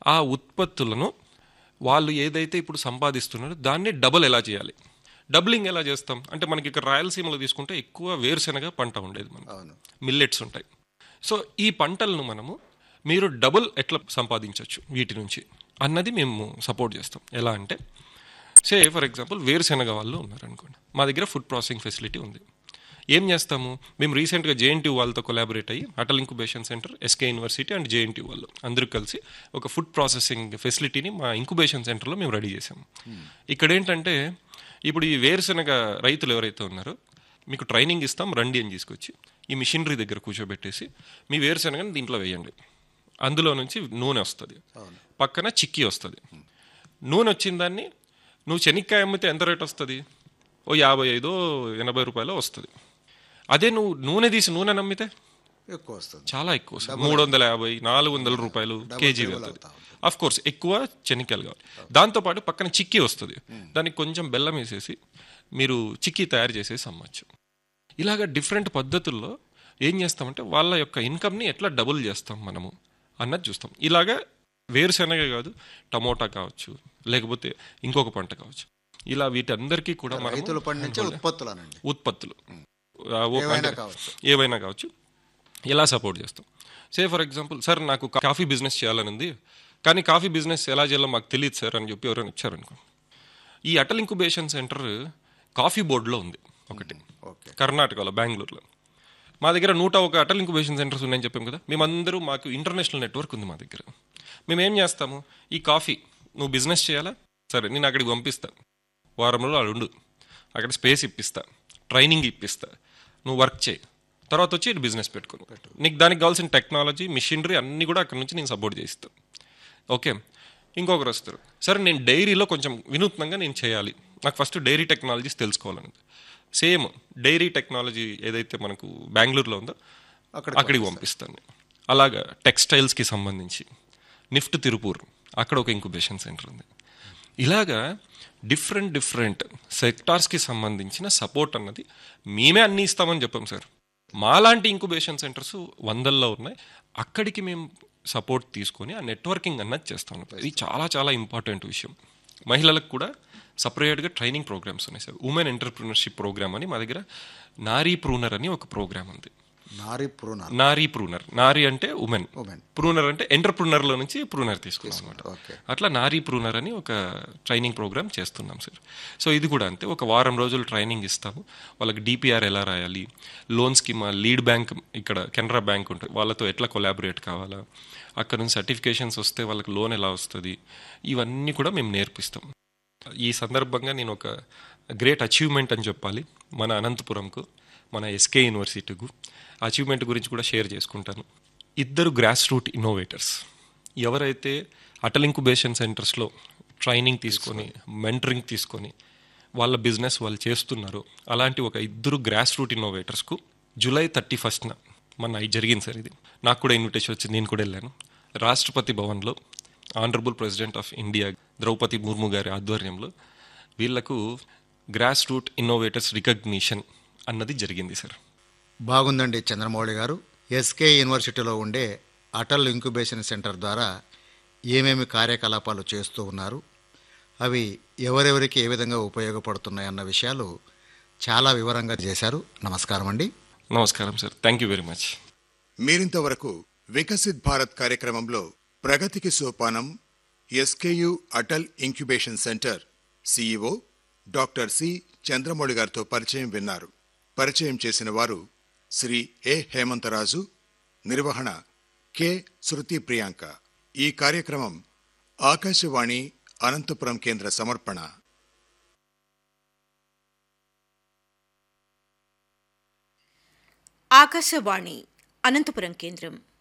ఆ ఉత్పత్తులను వాళ్ళు ఏదైతే ఇప్పుడు సంపాదిస్తున్నారో దాన్ని డబుల్ ఎలా చేయాలి డబులింగ్ ఎలా చేస్తాం అంటే మనకి ఇక్కడ రాయలసీమలో తీసుకుంటే ఎక్కువ వేరుశెనగ పంట ఉండేది మనకి అవును మిల్లెట్స్ ఉంటాయి సో ఈ పంటలను మనము మీరు డబుల్ ఎట్లా సంపాదించవచ్చు వీటి నుంచి అన్నది మేము సపోర్ట్ చేస్తాం ఎలా అంటే సే ఫర్ ఎగ్జాంపుల్ వేరుశెనగ వాళ్ళు ఉన్నారనుకోండి మా దగ్గర ఫుడ్ ప్రాసెసింగ్ ఫెసిలిటీ ఉంది ఏం చేస్తాము మేము రీసెంట్గా జేఎన్టీ వాళ్ళతో కొలాబరేట్ అయ్యి Atal incubation centre SK university and JNT వాళ్ళు అందరూ కలిసి ఒక ఫుడ్ ప్రాసెసింగ్ ఫెసిలిటీని మా ఇంక్యుబేషన్ సెంటర్లో మేము రెడీ చేసాము ఇక్కడ ఏంటంటే ఇప్పుడు ఈ వేరుశెనగ రైతులు ఎవరైతే ఉన్నారో మీకు ట్రైనింగ్ ఇస్తాం రండి అని తీసుకొచ్చి ఈ మిషనరీ దగ్గర కూర్చోబెట్టేసి మీ వేరుశెనగని దీంట్లో వేయండి అందులో నుంచి నూనె వస్తుంది అవును పక్కన చిక్కీ వస్తుంది నూనె వచ్చిన దాన్ని నువ్వు శనక్కాయ అమ్మితే ఎంత రేట్ వస్తుంది ఓ యాభై ఐదో ఎనభై రూపాయలు వస్తుంది అదే నువ్వు నూనె తీసి నూనె నమ్మితే ఎక్కువ వస్తుంది చాలా ఎక్కువ వస్తుంది మూడు వందల యాభై నాలుగు వందల రూపాయలు కేజీ double వెళ్తుంది అవుతా అఫ్ కోర్స్ ఎక్కువ శనక్కాయలు కావాలి దాంతోపాటు పక్కన చిక్కీ వస్తుంది దానికి కొంచెం బెల్లం వేసేసి మీరు చిక్కీ తయారు చేసేసి అమ్మచ్చు ఇలాగ డిఫరెంట్ పద్ధతుల్లో ఏం చేస్తామంటే వాళ్ళ యొక్క ఇన్కమ్ని ఎట్లా డబుల్ చేస్తాం మనము అన్నది చూస్తాం ఇలాగా వేరుశెనగ కాదు టమోటా కావచ్చు లేకపోతే ఇంకొక పంట కావచ్చు ఇలా వీటందరికీ కూడా మనం రైతులు పండించే ఉత్పత్తులనండి ఉత్పత్తులు ఆ, ఓ- ఏవైనా అంటే కావచ్చు. ఏవైనా కావచ్చు ఎలా సపోర్ట్ చేస్తాం సే ఫర్ ఎగ్జాంపుల్ సార్ నాకు కాఫీ బిజినెస్ చేయాలని ఉంది కానీ కాఫీ బిజినెస్ ఎలా చేయాలో మాకు తెలియదు సార్ అని చెప్పి ఎవరైనా వచ్చారనుకో ఈ అటల్ ఇంక్యుబేషన్ సెంటర్ కాఫీ బోర్డులో ఉంది ఒకటి ఓకే కర్ణాటకలో బెంగళూరులో మా దగ్గర నూట ఒక అటల్ ఇంక్యుబేషన్ సెంటర్స్ ఉన్నాయని చెప్పాం కదా మేమందరూ మాకు ఇంటర్నేషనల్ నెట్వర్క్ ఉంది మా దగ్గర మేము ఏం చేస్తాము ఈ కాఫీ నువ్వు బిజినెస్ చేయాలా సరే నేను అక్కడికి పంపిస్తాను వారంలో అక్కడ ఉండు అక్కడ స్పేస్ ఇప్పిస్తా ట్రైనింగ్ ఇప్పిస్తా నువ్వు వర్క్ చేయి తర్వాత వచ్చి ఇటు బిజినెస్ పెట్టుకో నీకు దానికి కావాల్సిన టెక్నాలజీ మిషనరీ అన్నీ కూడా అక్కడ నుంచి నేను సపోర్ట్ చేయిస్తాను ఓకే ఇంకొకరు వస్తారు సరే నేను డైరీలో కొంచెం వినూత్నంగా నేను చేయాలి నాకు ఫస్ట్ డైరీ టెక్నాలజీస్ తెలుసుకోవాలని సేమ్ డైరీ టెక్నాలజీ ఏదైతే మనకు బెంగళూరులో ఉందో అక్కడికి అక్కడికి పంపిస్తాను నేను. అలాగా టెక్స్టైల్స్కి సంబంధించి నిఫ్ట్ తిరుపూర్ అక్కడ ఒక ఇంక్యుబేషన్ సెంటర్ ఉంది ఇలాగా డిఫరెంట్ డిఫరెంట్ సెక్టార్స్కి సంబంధించిన సపోర్ట్ అన్నది మేమే అన్ని ఇస్తామని చెప్పాం సార్ మాలాంటి ఇంక్యుబేషన్ సెంటర్స్ వందల్లో ఉన్నాయి అక్కడికి మేము సపోర్ట్ తీసుకొని ఆ నెట్వర్కింగ్ అన్నది చేస్తాం ఇది చాలా చాలా ఇంపార్టెంట్ విషయం మహిళలకు కూడా సపరేట్గా ట్రైనింగ్ ప్రోగ్రామ్స్ ఉన్నాయి సార్ ఉమెన్ ఎంటర్ప్రినర్షిప్ ప్రోగ్రామ్ అని మా దగ్గర నారీ ప్రూనర్ అని ఒక ప్రోగ్రామ్ ఉంది నారి ప్రూనర్ నారీ ప్రూనర్ నారీ అంటే ఉమెన్ ఉమెన్ ప్రూనర్ అంటే ఎంటర్ప్రూనర్ లో నుంచి ప్రూనర్ తీసుకున్నాం అనమాట ఓకే అట్లా నారీ ప్రూనర్ అని ఒక ట్రైనింగ్ ప్రోగ్రామ్ చేస్తున్నాం సార్ సో ఇది కూడా అంతే ఒక వారం రోజులు ట్రైనింగ్ ఇస్తాము వాళ్ళకి డిపిఆర్ ఎలా రాయాలి లోన్స్కి మా లీడ్ బ్యాంక్ ఇక్కడ కెనరా బ్యాంక్ ఉంటుంది వాళ్ళతో ఎట్లా కొలాబరేట్ కావాలా అక్కడ నుంచి సర్టిఫికేషన్స్ వస్తే వాళ్ళకి లోన్ ఎలా వస్తుంది ఇవన్నీ కూడా మేము నేర్పిస్తాం ఈ సందర్భంగా నేను ఒక గ్రేట్ అచీవ్మెంట్ అని చెప్పాలి మన అనంతపురంకు మన ఎస్కే యూనివర్సిటీకు అచీవ్మెంట్ గురించి కూడా షేర్ చేసుకుంటాను ఇద్దరు గ్రాస్ రూట్ ఇన్నోవేటర్స్ ఎవరైతే అటల్ ఇంక్యుబేషన్ సెంటర్స్లో ట్రైనింగ్ తీసుకొని మెంటరింగ్ తీసుకొని వాళ్ళ బిజినెస్ వాళ్ళు చేస్తున్నారు అలాంటి ఒక ఇద్దరు గ్రాస్ రూట్ ఇన్నోవేటర్స్కు జూలై థర్టీ ఫస్ట్న మన ఇది జరిగింది సార్ ఇది నాకు కూడా ఇన్విటేషన్ వచ్చింది నేను కూడా వెళ్ళాను రాష్ట్రపతి భవన్లో honourable president of India Droupadi Murmu గారి ఆధ్వర్యంలో వీళ్లకు గ్రాస్ రూట్ ఇన్నోవేటర్స్ రికగ్నిషన్ అన్నది జరిగింది సార్ బాగుందండి చంద్రమౌళి గారు ఎస్కే యూనివర్సిటీలో ఉండే అటల్ ఇంక్యుబేషన్ సెంటర్ ద్వారా ఏమేమి కార్యకలాపాలు చేస్తూ ఉన్నారు అవి ఎవరెవరికి ఏ విధంగా ఉపయోగపడుతున్నాయి అన్న విషయాలు చాలా వివరంగా చేశారు నమస్కారం అండి నమస్కారం sir thank you very much మీరింతవరకు వికసిత్ భారత్ కార్యక్రమంలో ప్రగతికి సోపానం SKU Atal incubation centre CEO doctor C Chandramouli గారితో పరిచయం విన్నారు పరిచయం చేసిన వారు శ్రీ ఏ హేమంతరాజు నిర్వహణ కె శృతి ప్రియాంక ఈ కార్యక్రమం ఆకాశవాణి అనంతపురం కేంద్ర సమర్పణ ఆకాశవాణి అనంతపురం కేంద్రం